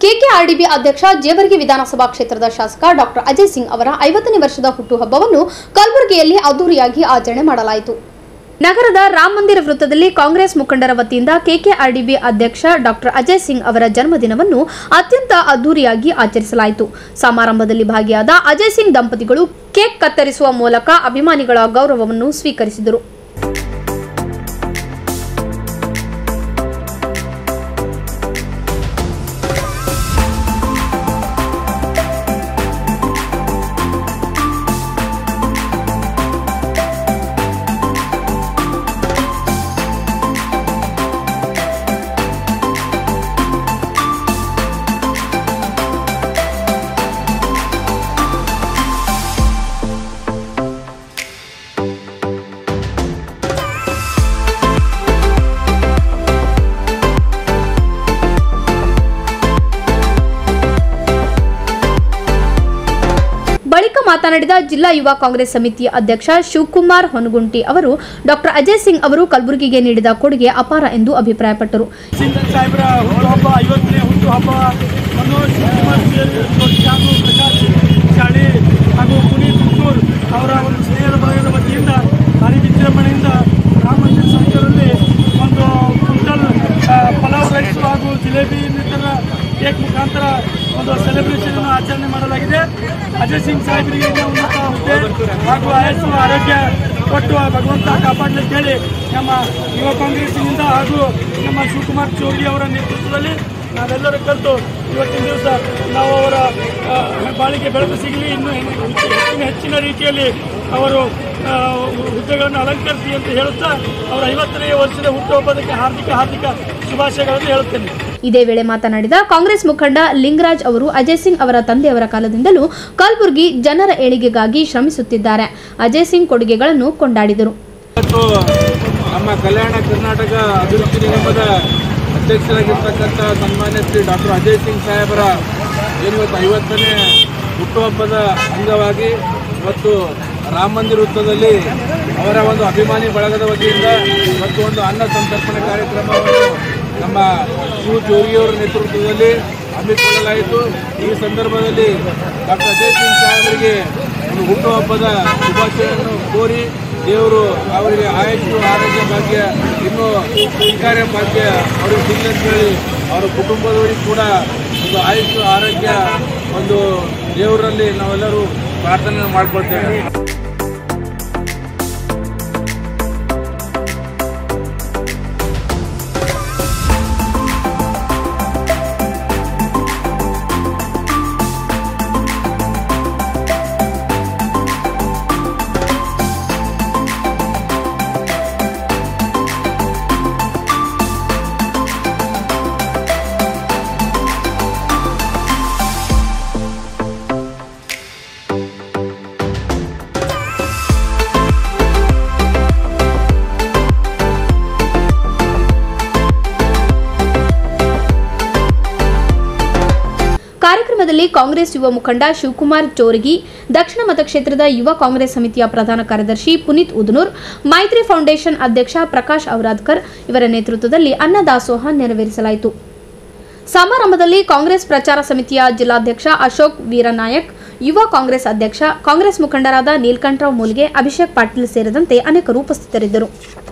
KKRDB ಅಧ್ಯಕ್ಷ ಜೇವರ್ಗಿ ವಿಧಾನಸಭಾ ಕ್ಷೇತ್ರದ ಶಾಸಕ ಡಾಕ್ಟರ್ ಅಜಯ್ ಸಿಂಗ್ ಅವರ ಐವತ್ತನೇ ವರ್ಷದ ಹುಟ್ಟುಹಬ್ಬವನ್ನು ಕಲಬುರಗಿಯಲ್ಲಿ ಅದ್ದೂರಿಯಾಗಿ ಆಚರಣೆ ಮಾಡಲಾಯಿತು ನಗರದ ರಾಮ ಮಂದಿರ ವೃತ್ತದಲ್ಲಿ ಕಾಂಗ್ರೆಸ್ ಮುಖಂಡರ ವತಿಯಿಂದ ಕೆಕೆಆರ್ಡಿಬಿ ಅಧ್ಯಕ್ಷ ಡಾಕ್ಟರ್ ಅಜಯ್ ಸಿಂಗ್ ಅವರ ಜನ್ಮದಿನವನ್ನು ಅತ್ಯಂತ ಅದ್ದೂರಿಯಾಗಿ ಆಚರಿಸಲಾಯಿತು ಸಮಾರಂಭದಲ್ಲಿ ಭಾಗಿಯಾದ ಅಜಯ್ ಸಿಂಗ್ ದಂಪತಿಗಳು ಕೇಕ್ ಕತ್ತರಿಸುವ ಮೂಲಕ ಅಭಿಮಾನಿಗಳ ಗೌರವವನ್ನು ಸ್ವೀಕರಿಸಿದರು ಬಳಿಕ ಮಾತನಾಡಿದ ಜಿಲ್ಲಾ ಯುವ ಕಾಂಗ್ರೆಸ್ ಸಮಿತಿಯ ಅಧ್ಯಕ್ಷ ಶಿವಕುಮಾರ್ ಹೊನಗುಂಟಿ ಅವರು ಡಾಕ್ಟರ್ ಅಜಯ್ ಸಿಂಗ್ ಅವರು ಕಲಬುರಗಿಗೆ ನೀಡಿದ ಕೊಡುಗೆ ಅಪಾರ ಎಂದು ಅಭಿಪ್ರಾಯಪಟ್ಟರು ಸಿಂಗ್ ಸಾಹೇಬರ ಹುಟ್ಟುಹಬ್ಬ ಐವತ್ತನೇ ಹುಟ್ಟುಹಬ್ಬವನ್ನು ಶಿವಕುಮಾರ್ ಜೋಶಿ ಹಾಗೂ ಪ್ರಕಾಶ್ ಶಾಲೆ ಹಾಗೂ ಪುನೀತ್ ಹುಟ್ಟೂರ್ ಅವರ ಒಂದು ಸ್ನೇಹದ ಬಳಗದ ವತಿಯಿಂದ ಭಾರಿ ವಿಜೃಂಭಣೆಯಿಂದ ರಾಮ ಮಂದಿರ ಸಂಸ್ಥೆಯಲ್ಲಿ ಒಂದು ಕ್ವಿಂಟಲ್ ಆ, ಪಲಾವ್ ರೈಸ್ ಹಾಗೂ ಜಿಲೇಬಿ ಇನ್ನಿತರ ಕೇಕ್ ಮುಖಾಂತರ ಒಂದು ಸೆಲೆಬ್ರೇಷನ್ ಅನ್ನು ಆಚರಣೆ ಮಾಡಲಾಗಿದೆ ಅಜಯ್ ಸಿಂಗ್ ಸಾಹೇಬರಿಗೆ ಇನ್ನೂ ಉನ್ನತ ಹುದ್ದೆ ಹಾಗೂ ಆಯಸ್ಸು ಆರೋಗ್ಯ ಕೊಟ್ಟು ಆ ಭಗವಂತ ಕಾಪಾಡಲಿ ಅಂತ ಹೇಳಿ ನಮ್ಮ ಯುವ ಕಾಂಗ್ರೆಸ್ಸಿನಿಂದ ಹಾಗೂ ನಮ್ಮ ಶಿವಕುಮಾರ್ ಚೌರಿ ಅವರ ನೇತೃತ್ವದಲ್ಲಿ ನಾವೆಲ್ಲರೂ ಕರೆದು ಇವತ್ತಿನ ದಿವಸ ನಾವು ಅವರ ಆ, ಬಾಳಿಗೆ ಬೆಳಕು ಸಿಗಲಿ ಇನ್ನೂ ಹೆಚ್ಚಿನ ಹೆಚ್ಚಿನ ಹೆಚ್ಚಿನ ರೀತಿಯಲ್ಲಿ ಅವರು ಆ, ಹುದ್ದೆಗಳನ್ನು ಅಲಂಕರಿಸಿ ಅಂತ ಹೇಳುತ್ತಾ ಅವರ ಐವತ್ತನೇ ವರ್ಷದ ಹುಟ್ಟುಹಬ್ಬದಕ್ಕೆ ಹಾರ್ದಿಕ ಹಾರ್ದಿಕ ಶುಭಾಶಯಗಳನ್ನು ಹೇಳುತ್ತೇನೆ ಇದೇ ವೇಳೆ ಮಾತನಾಡಿದ ಕಾಂಗ್ರೆಸ್ ಮುಖಂಡ ಲಿಂಗರಾಜ್ ಅವರು ಅಜಯ್ ಸಿಂಗ್ ಅವರ ತಂದೆಯವರ ಕಾಲದಿಂದಲೂ ಕಲಬುರಗಿ ಜನರ ಏಳಿಗೆಗಾಗಿ ಶ್ರಮಿಸುತ್ತಿದ್ದಾರೆ ಅಜಯ್ ಸಿಂಗ್ ಕೊಡುಗೆಗಳನ್ನು ಕೊಂಡಾಡಿದರು ಇವತ್ತು ನಮ್ಮ ಕಲ್ಯಾಣ ಕರ್ನಾಟಕ ಅಭಿವೃದ್ಧಿ ನಿಗಮದ ಅಧ್ಯಕ್ಷರಾಗಿರ್ತಕ್ಕಂಥ ಸನ್ಮಾನ್ಯ ಶ್ರೀ ಡಾಕ್ಟರ್ ಅಜಯ್ ಸಿಂಗ್ ಸಾಹೇಬರ ಏನಿವತ್ತು ಐವತ್ತನೇ ಹುಟ್ಟುಹಬ್ಬದ ಅಂಗವಾಗಿ ಇವತ್ತು ರಾಮ ಮಂದಿರ ವೃತ್ತದಲ್ಲಿ ಅವರ ಒಂದು ಅಭಿಮಾನಿ ಬಳಗದ ವತಿಯಿಂದ ಮತ್ತು ಒಂದು ಅನ್ನ ಸಂತರ್ಪಣೆ ಕಾರ್ಯಕ್ರಮವನ್ನು ನಮ್ಮ ಶಿವ ಜೋರಿಯವರ ನೇತೃತ್ವದಲ್ಲಿ ಹಮ್ಮಿಕೊಳ್ಳಲಾಯಿತು ಈ ಸಂದರ್ಭದಲ್ಲಿ ಡಾಕ್ಟರ್ ಅಜಯ್ ಸಿಂಗ್ ಸಾಹೇಬರಿಗೆ ಒಂದು ಹುಟ್ಟುಹಬ್ಬದ ಶುಭಾಶಯವನ್ನು ಕೋರಿ ದೇವರು ಅವರಿಗೆ ಆಯುಷು ಆರೋಗ್ಯ ಭಾಗ್ಯ ಇನ್ನೂ ಅಧಿಕಾರ ಭಾಗ್ಯ ಅವರಿಗೆ ಸಿಗಲಿ ಅಂತ ಹೇಳಿ ಅವರ ಕುಟುಂಬದವರಿಗೆ ಕೂಡ ಒಂದು ಆಯುಷು ಆರೋಗ್ಯ ಒಂದು ದೇವರಲ್ಲಿ ನಾವೆಲ್ಲರೂ ಪ್ರಾರ್ಥನೆ ಮಾಡ್ಕೊಳ್ತೇವೆ ಕಾರ್ಯಕ್ರಮದಲ್ಲಿ ಕಾಂಗ್ರೆಸ್ ಯುವ ಮುಖಂಡ ಶಿವಕುಮಾರ್ ಚೋರಗಿ ದಕ್ಷಿಣ ಮತಕ್ಷೇತ್ರದ ಯುವ ಕಾಂಗ್ರೆಸ್ ಸಮಿತಿಯ ಪ್ರಧಾನ ಕಾರ್ಯದರ್ಶಿ ಪುನೀತ್ ಉದನೂರ್ ಮೈತ್ರಿ ಫೌಂಡೇಶನ್ ಅಧ್ಯಕ್ಷ ಪ್ರಕಾಶ್ ಔರಾದ್ಕರ್ ಇವರ ನೇತೃತ್ವದಲ್ಲಿ ಅನ್ನದಾಸೋಹ ನೆರವೇರಿಸಲಾಯಿತು ಸಮಾರಂಭದಲ್ಲಿ ಕಾಂಗ್ರೆಸ್ ಪ್ರಚಾರ ಸಮಿತಿಯ ಜಿಲ್ಲಾಧ್ಯಕ್ಷ ಅಶೋಕ್ ವೀರನಾಯಕ್ ಯುವ ಕಾಂಗ್ರೆಸ್ ಅಧ್ಯಕ್ಷ ಕಾಂಗ್ರೆಸ್ ಮುಖಂಡರಾದ ನೀಲ್ಕಂಠರಾವ್ ಮೂಲ್ಗೆ ಅಭಿಷೇಕ್ ಪಾಟೀಲ್ ಸೇರಿದಂತೆ ಅನೇಕರು ಉಪಸ್ಥಿತರಿದ್ದರು